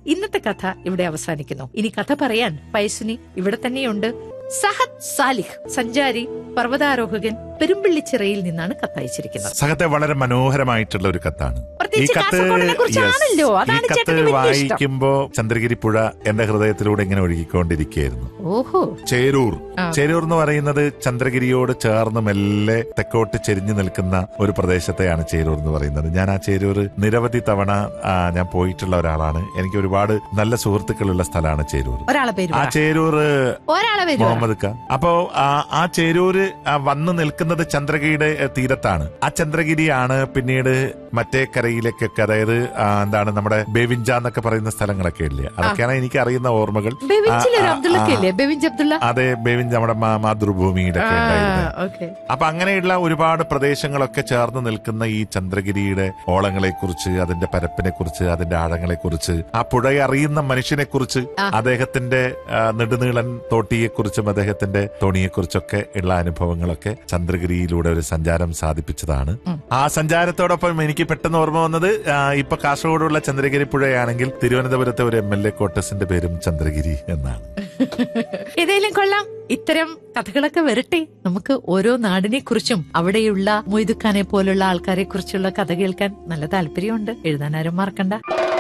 ഇന്നത്തെ കഥ ഇവിടെ അവസാനിക്കുന്നു ഇനി കഥ പറയാൻ പൈസുനി ഇവിടെ തന്നെയുണ്ട് സഹദ് സാലിഹ് സഞ്ചാരി പർവ്വതാരോഹകൻ പെരുമ്പിള്ളിച്ചിറയിൽ നിന്നാണ് കത്തയച്ചിരിക്കുന്നത് സഹത്തെ വളരെ മനോഹരമായിട്ടുള്ള ഒരു കത്താണ് ഈ പ്രത്യേകിച്ച് കത്ത് കാസർഗോഡിനെ yes, കുറിച്ചാണല്ലോ ഈ അതാണ് കത്ത് ചേട്ടന് വലിയ ഇഷ്ടം വായിക്കുമ്പോ ചന്ദ്രഗിരി പുഴ എന്റെ ഹൃദയത്തിലൂടെ ഇങ്ങനെ ഒഴുകിക്കൊണ്ടിരിക്കുകയായിരുന്നു ഓഹോ ചേരൂർ ആ. ചേരൂർ എന്ന് പറയുന്നത് ചന്ദ്രഗിരിയോട് ചേർന്ന് മെല്ലെ തെക്കോട്ട് ചെരിഞ്ഞു നിൽക്കുന്ന ഒരു പ്രദേശത്തെയാണ് ചേരൂർ എന്ന് പറയുന്നത് ഞാൻ ആ ചേരൂർ നിരവധി തവണ ആ, ഞാൻ പോയിട്ടുള്ള ഒരാളാണ് എനിക്ക് ഒരുപാട് നല്ല സുഹൃത്തുക്കളുള്ള സ്ഥലമാണ് ചേരൂർ ഒരാളെ പേര് ആ പറ. ചേരൂർ ഒരാളെ പേര് പറ. മുഹമ്മദ് ഖാൻ അപ്പോ ആ, ആ ചേരൂര് ആ, വന്ന് നിൽക്കുന്നത് ചന്ദ്രഗിരിയുടെ എ, തീരത്താണ് ആ ചന്ദ്രഗിരിയാണ് പിന്നീട് മറ്റേ കരയിലേക്കൊക്കെ അതായത് ആ, എന്താണ് നമ്മുടെ ബേവിഞ്ച എന്നൊക്കെ പറയുന്ന സ്ഥലങ്ങളൊക്കെ ഇല്ലേ അതൊക്കെയാണ് എനിക്ക് അറിയുന്ന ഓർമ്മകൾ ബെവിഞ്ചിൽ ഒരു ആ, ആ, അബ്ദുള്ളക്ക് ആ. ഇല്ലേ ബെവിഞ്ച് അബ്ദുള്ള അതെ ബേവിഞ്ച് നമ്മുടെ മാ- മാതൃഭൂമിയുടെ ഒക്കെ ഉണ്ടായിരുന്നത് ഓക്കെ അപ്പൊ അങ്ങനെയുള്ള ഒരുപാട് പ്രദേശങ്ങളൊക്കെ ചേർന്ന് നിൽക്കുന്ന ഈ ചന്ദ്രഗിരിയുടെ ഓളങ്ങളെ കുറിച്ച് അതിന്റെ പരപ്പിനെ കുറിച്ച് അതിന്റെ ആഴങ്ങളെ കുറിച്ച് ആ പുഴയെ അറിയുന്ന മനുഷ്യനെ കുറിച്ച് ആ. അദ്ദേഹത്തിന്റെ ആ, നെടുനീളൻ തോട്ടിയെ കുറിച്ചും അദ്ദേഹത്തിന്റെ തോണിയെ കുറിച്ചൊക്കെ ഉള്ള അനുഭവങ്ങളൊക്കെ ചന്ദ്രഗിരിയിലൂടെ ഒരു സഞ്ചാരം സാധിപ്പിച്ചതാണ് ഉം. ആ സഞ്ചാരത്തോടൊപ്പം എനിക്ക് പെട്ടെന്ന് ഓർമ്മ വന്നത് ആ, ഇപ്പൊ കാസർഗോഡുള്ള ചന്ദ്രഗിരി പുഴയാണെങ്കിൽ തിരുവനന്തപുരത്തെ ഒരു എം എൽ എ കോട്ടസിന്റെ പേരും ചന്ദ്രഗിരി എന്നാണ് ഏതായാലും കൊള്ളാം ഇത്തരം കഥകളൊക്കെ വരട്ടെ നമുക്ക് ഓരോ നാടിനെ കുറിച്ചും അവിടെയുള്ള മൊയ്തുഖാനെ പോലുള്ള ആൾക്കാരെ കുറിച്ചുള്ള കഥ കേൾക്കാൻ നല്ല താല്പര്യമുണ്ട് എഴുതാൻ ആരും മറക്കണ്ട